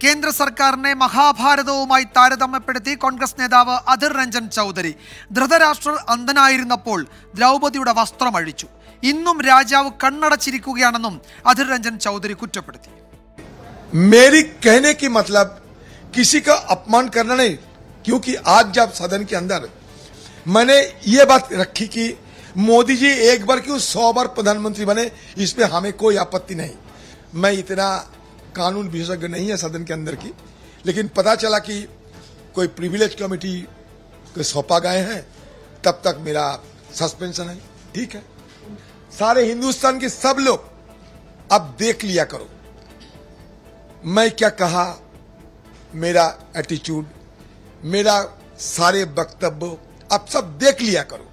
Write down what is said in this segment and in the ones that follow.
കേന്ദ്ര സർക്കാരിനെ മഹാഭാരതവുമായി താരതമ്യപ്പെടുത്തി കോൺഗ്രസ് നേതാവ് അധിർ രഞ്ജൻ ചൗധരി ധൃതരാഷ്ട്രർ അന്ധനായിരുന്നപ്പോൾ ദ്രൗപദിയുടെ വസ്ത്രം അഴിച്ചു ഇന്നും രാജാവ് കണ്ണടച്ചിരിക്കുകയാണെന്നും അധിർ രഞ്ജൻ ചൗധരി കുറ്റപ്പെടുത്തി मेरी कहने की मतलब किसी का अपमान करना नहीं क्योंकि आज जब सदन के अंदर मैंने ये बात रखी कि मोदी जी एक बार क्यों सौ बार प्रधानमंत्री बने इसमें हमें कोई आपत्ति नहीं मैं इतना कानून विशेषज्ञ नहीं है सदन के अंदर की लेकिन पता चला कि कोई प्रिविलेज कमेटी को सौंपा गए हैं तब तक मेरा सस्पेंशन है ठीक है सारे हिंदुस्तान के सब लोग अब देख लिया करो मैं क्या कहा मेरा एटीट्यूड मेरा सारे वक्तव्य अब सब देख लिया करो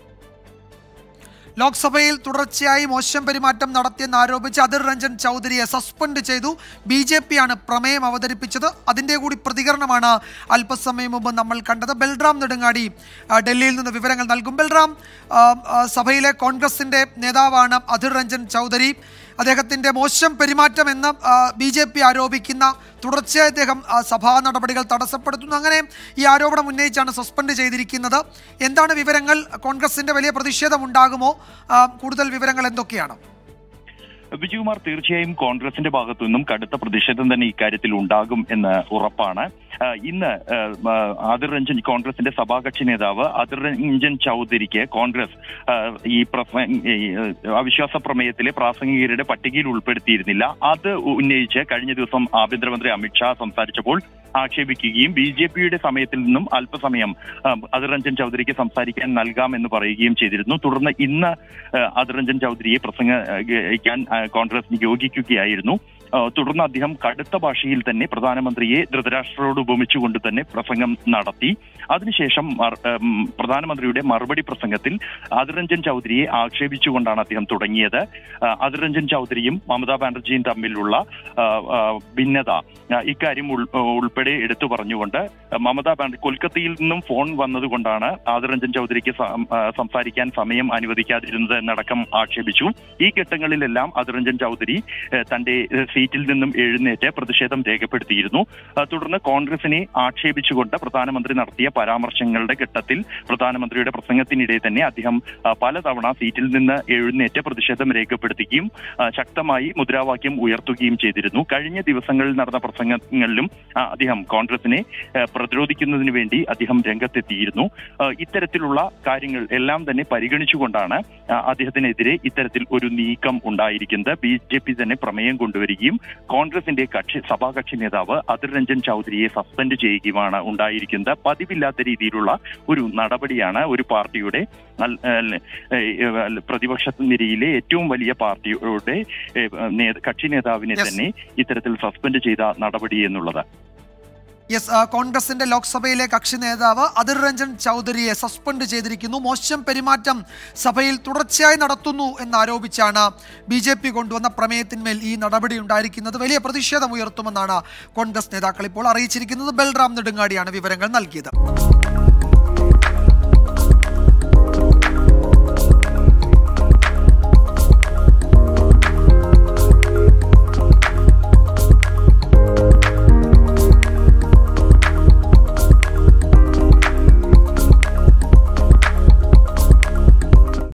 ലോക്സഭയിൽ തുടർച്ചയായി മോശം പെരുമാറ്റം നടത്തിയെന്ന് ആരോപിച്ച് അധിർ രഞ്ജൻ ചൗധരിയെ സസ്പെൻഡ് ചെയ്തു ബി ജെ പിയാണ് പ്രമേയം അവതരിപ്പിച്ചത് അതിൻ്റെ കൂടി പ്രതികരണമാണ് അല്പസമയം മുമ്പ് നമ്മൾ കണ്ടത് ബൽറാം നെടുങ്ങാടി ആ, ഡൽഹിയിൽ നിന്ന് വിവരങ്ങൾ നൽകും ബൽറാം ആ, ആ, സഭയിലെ കോൺഗ്രസിൻ്റെ നേതാവാണ് അധിർ രഞ്ജൻ ചൗധരി അദ്ദേഹത്തിൻ്റെ മോശം പെരുമാറ്റം എന്ന് ബി ജെ പി ആരോപിക്കുന്ന തുടർച്ചയായി അദ്ദേഹം ആ, സഭാ നടപടികൾ തടസ്സപ്പെടുത്തുന്നു അങ്ങനെ ഈ ആരോപണം ഉന്നയിച്ചാണ് സസ്പെൻഡ് ചെയ്തിരിക്കുന്നത് എന്താണ് വിവരങ്ങൾ കോൺഗ്രസിന്റെ വലിയ പ്രതിഷേധം ഉണ്ടാകുമോ ആ, കൂടുതൽ വിവരങ്ങൾ എന്തൊക്കെയാണ് വിജയകുമാർ തീർച്ചയായും കോൺഗ്രസിന്റെ ഭാഗത്തു നിന്നും കടുത്ത പ്രതിഷേധം തന്നെ ഇക്കാര്യത്തിൽ ഉണ്ടാകും എന്ന് ഉറപ്പാണ് ആ, ഇന്ന് ആ, ആ, ആദിർ രഞ്ജൻ കോൺഗ്രസിന്റെ സഭാകക്ഷി നേതാവ് ആദിർ രഞ്ജൻ ചൗധരിക്ക് കോൺഗ്രസ് ആ, ഈ പ്രസ- ഈ, ആ, അവിശ്വാസ പ്രമേയത്തിലെ പ്രാസംഗികരുടെ പട്ടികയിൽ ഉൾപ്പെടുത്തിയിരുന്നില്ല അത് ഉന്നയിച്ച് കഴിഞ്ഞ ദിവസം ആഭ്യന്തരമന്ത്രി അമിത്ഷാ സംസാരിച്ചപ്പോൾ ആക്ഷേപിക്കുകയും ബി ജെ പിയുടെ സമയത്തിൽ നിന്നും അല്പസമയം ആ, അധിർ രഞ്ജൻ ചൗധരിക്ക് സംസാരിക്കാൻ നൽകാമെന്ന് പറയുകയും ചെയ്തിരുന്നു തുടർന്ന് ഇന്ന് ആ, അധിർ രഞ്ജൻ ചൗധരിയെ പ്രസംഗിക്കാൻ ആ, കോൺഗ്രസ് നിയോഗിക്കുകയായിരുന്നു ആ, തുടർന്ന് അദ്ദേഹം കടുത്ത ഭാഷയിൽ തന്നെ പ്രധാനമന്ത്രിയെ ധൃതരാഷ്ട്രരോട് ഉപമിച്ചുകൊണ്ട് തന്നെ പ്രസംഗം നടത്തി അതിനുശേഷം മർ- ഉം, പ്രധാനമന്ത്രിയുടെ മറുപടി പ്രസംഗത്തിൽ അധിർ രഞ്ജൻ ചൗധരിയെ ആക്ഷേപിച്ചുകൊണ്ടാണ് അദ്ദേഹം തുടങ്ങിയത് ആ, അധിർ രഞ്ജൻ ചൗധരിയും മമതാ ബാനർജിയും തമ്മിലുള്ള ആ, ആ, ഭിന്നത ആ, ഇക്കാര്യം ഉൾ- ഉൾപ്പെടെ എടുത്തു പറഞ്ഞുകൊണ്ട് മമതാ ബാനർജി കൊൽക്കത്തയിൽ നിന്നും ഫോൺ വന്നതുകൊണ്ടാണ് ആദിർ രഞ്ജൻ ചൗധരിക്ക് സം- ആ, സംസാരിക്കാൻ സമയം അനുവദിക്കാതിരുന്നത് എന്നടക്കം ആക്ഷേപിച്ചു ഈ ഘട്ടങ്ങളിലെല്ലാം ആദിർ രഞ്ജൻ ചൗധരി ഏഹ്, തന്റെ ഏഹ്, സീറ്റിൽ നിന്നും എഴുന്നേറ്റ് പ്രതിഷേധം രേഖപ്പെടുത്തിയിരുന്നു ആ, തുടർന്ന് കോൺഗ്രസിനെ ആക്ഷേപിച്ചുകൊണ്ട് പ്രധാനമന്ത്രി നടത്തിയ പരാമർശങ്ങളുടെ ഘട്ടത്തിൽ പ്രധാനമന്ത്രിയുടെ പ്രസംഗത്തിനിടെ തന്നെ അദ്ദേഹം ആ, പലതവണ സീറ്റിൽ നിന്ന് എഴുന്നേറ്റ് പ്രതിഷേധം രേഖപ്പെടുത്തുകയും ആ, ശക്തമായി മുദ്രാവാക്യം ഉയർത്തുകയും ചെയ്തിരുന്നു കഴിഞ്ഞ ദിവസങ്ങളിൽ നടന്ന പ്രസംഗങ്ങളിലും ആ, അദ്ദേഹം കോൺഗ്രസിനെ ആ, പ്രതിരോധിക്കുന്നതിന് വേണ്ടി അദ്ദേഹം രംഗത്തെത്തിയിരുന്നു ആ, ഇത്തരത്തിലുള്ള കാര്യങ്ങൾ എല്ലാം തന്നെ പരിഗണിച്ചുകൊണ്ടാണ് ആ, അദ്ദേഹത്തിനെതിരെ ഇത്തരത്തിൽ ഒരു നീക്കം ഉണ്ടായിരിക്കുന്നത് ബി ജെ പി തന്നെ പ്രമേയം കൊണ്ടുവരികയും കോൺഗ്രസിന്റെ കക്ഷി സഭാകക്ഷി നേതാവ് അധിർ രഞ്ജൻ ചൗധരിയെ സസ്പെൻഡ് ചെയ്യുകയുമാണ് ഉണ്ടായിരിക്കുന്നത് പതിവില്ലാത്ത രീതിയിലുള്ള ഒരു നടപടിയാണ് ഒരു പാർട്ടിയുടെ അൽ- അൽ- ഏഹ് അൽ- പ്രതിപക്ഷ നിരയിലെ ഏറ്റവും വലിയ പാർട്ടിയുടെ ഏഹ് നേ- കക്ഷി നേതാവിനെ Yes. തന്നെ ഇത്തരത്തിൽ സസ്പെൻഡ് ചെയ്ത നടപടി എന്നുള്ളത് യെസ് ആ, കോൺഗ്രസിന്റെ ലോക്സഭയിലെ കക്ഷി നേതാവ് അധിർ രഞ്ജൻ ചൗധരിയെ സസ്പെൻഡ് ചെയ്തിരിക്കുന്നു മോശം പെരുമാറ്റം സഭയിൽ തുടർച്ചയായി നടത്തുന്നു എന്നാരോപിച്ചാണ് ബി ജെ പി കൊണ്ടുവന്ന പ്രമേയത്തിന്മേൽ ഈ നടപടി ഉണ്ടായിരിക്കുന്നത് വലിയ പ്രതിഷേധം ഉയർത്തുമെന്നാണ് കോൺഗ്രസ് നേതാക്കൾ ഇപ്പോൾ അറിയിച്ചിരിക്കുന്നത് ബൽറാം നെടുങ്ങാടിയാണ് വിവരങ്ങൾ നൽകിയത്